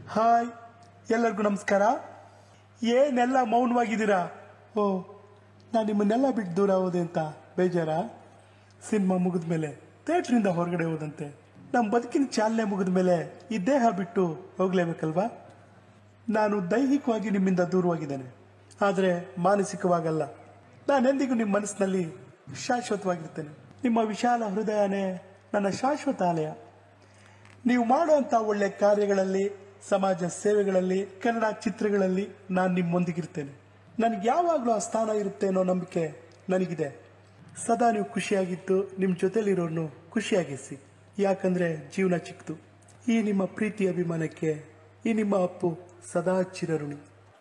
hi ಎಲ್ಲರಿಗೂ ನಮಸ್ಕಾರ ಏನೆಲ್ಲ ಮೌನವಾಗಿದ್ದೀರಾ ಓ ನಾನು ನಿಮ್ಮನ್ನೆಲ್ಲ ಬಿಟ್ಟು ದೂರ ಹೋದೆ ಅಂತ ಬೇಜಾರ ಸಿನಿಮಾ ಮುಗಿದ ಮೇಲೆ ಥಿಯೇಟ್ರಿಂದ ಹೊರಗಡೆ ಹೋದಂತೆ ನಮ್ಮ ಬದುಕಿನ ಚಾಲನೆ ಮುಗಿದ ಮೇಲೆ ಈ ದೇಹ ಬಿಟ್ಟು ಹೋಗ್ಲೇಬೇಕಲ್ವಾ ನಾನು ದೈಹಿಕವಾಗಿ ನಿಮ್ಮಿಂದ ದೂರವಾಗಿದ್ದೇನೆ ಆದರೆ ಮಾನಸಿಕವಾಗಲ್ಲ ನಾನೆಂದಿಗೂ ನಿಮ್ಮ ಮನಸ್ಸಿನಲ್ಲಿ ಶಾಶ್ವತವಾಗಿರ್ತೇನೆ ನಿಮ್ಮ ವಿಶಾಲ ಹೃದಯನೇ ನನ್ನ ಶಾಶ್ವತ ಆಲಯ ನೀವು ಮಾಡುವಂಥ ಒಳ್ಳೆ ಕಾರ್ಯಗಳಲ್ಲಿ ಸಮಾಜ ಸೇವೆಗಳಲ್ಲಿ ಕನ್ನಡ ಚಿತ್ರಗಳಲ್ಲಿ ನಾನು ನಿಮ್ಮೊಂದಿಗಿರ್ತೇನೆ ನನಗೆ ಯಾವಾಗಲೂ ಆ ಸ್ಥಾನ ಇರುತ್ತೆ ಅನ್ನೋ ನಂಬಿಕೆ ನನಗಿದೆ ಸದಾ ನೀವು ಖುಷಿಯಾಗಿದ್ದು ನಿಮ್ಮ ಜೊತೆಲಿರೋರ್ನು ಖುಷಿಯಾಗಿಸಿ ಯಾಕಂದ್ರೆ ಜೀವನ ಚಿಕ್ಕದು ಈ ನಿಮ್ಮ ಪ್ರೀತಿ ಅಭಿಮಾನಕ್ಕೆ ಈ ನಿಮ್ಮ ಅಪ್ಪು ಸದಾ ಚಿರಋಣಿ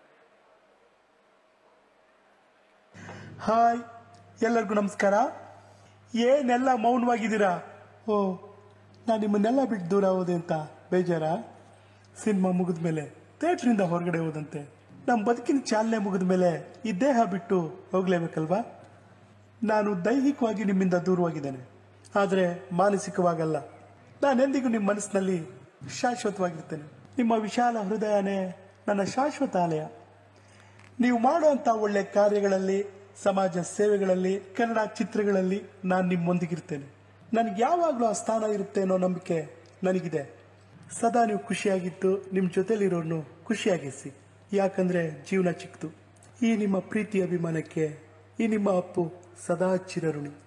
ಹಾಯ್ ಎಲ್ಲರಿಗೂ ನಮಸ್ಕಾರ ಏನೆಲ್ಲ ಮೌನವಾಗಿದ್ದೀರಾ ಓ ನಾನು ನಿಮ್ಮನ್ನೆಲ್ಲ ಬಿಟ್ಟು ದೂರ ಹೋದೆ ಅಂತ ಬೇಜಾರ ಸಿನಿಮಾ ಮುಗಿದ ಮೇಲೆ ಥಿಯೇಟ್ರಿಂದ ಹೊರಗಡೆ ಹೋದಂತೆ ನಮ್ಮ ಬದುಕಿನ ಚಾಲನೆ ಮುಗಿದ ಮೇಲೆ ಈ ದೇಹ ಬಿಟ್ಟು ಹೋಗ್ಲೇಬೇಕಲ್ವಾ ನಾನು ದೈಹಿಕವಾಗಿ ನಿಮ್ಮಿಂದ ದೂರವಾಗಿದ್ದೇನೆ ಆದರೆ ಮಾನಸಿಕವಾಗಲ್ಲ ನಾನೆಂದಿಗೂ ನಿಮ್ಮ ಮನಸ್ಸಿನಲ್ಲಿ ಶಾಶ್ವತವಾಗಿರ್ತೇನೆ ನಿಮ್ಮ ವಿಶಾಲ ಹೃದಯನೇ ನನ್ನ ಶಾಶ್ವತ ಆಲಯ ನೀವು ಮಾಡುವಂಥ ಒಳ್ಳೆ ಕಾರ್ಯಗಳಲ್ಲಿ ಸಮಾಜ ಸೇವೆಗಳಲ್ಲಿ ಕನ್ನಡ ಚಿತ್ರಗಳಲ್ಲಿ ನಾನು ನಿಮ್ಮೊಂದಿಗಿರ್ತೇನೆ ನನಗೆ ಯಾವಾಗಲೂ ಆ ಸ್ಥಾನ ಇರುತ್ತೆ ಅನ್ನೋ ನಂಬಿಕೆ ನನಗಿದೆ ಸದಾ ನೀವು ಖುಷಿಯಾಗಿದ್ದು ನಿಮ್ಮ ಜೊತೆಲಿರೋರ್ನು ಖುಷಿಯಾಗಿಸಿ ಯಾಕಂದ್ರೆ ಜೀವನ ಚಿಕ್ಕದು ಈ ನಿಮ್ಮ ಪ್ರೀತಿ ಅಭಿಮಾನಕ್ಕೆ ಈ ನಿಮ್ಮ ಅಪ್ಪು ಸದಾ ಚಿರಋಣಿ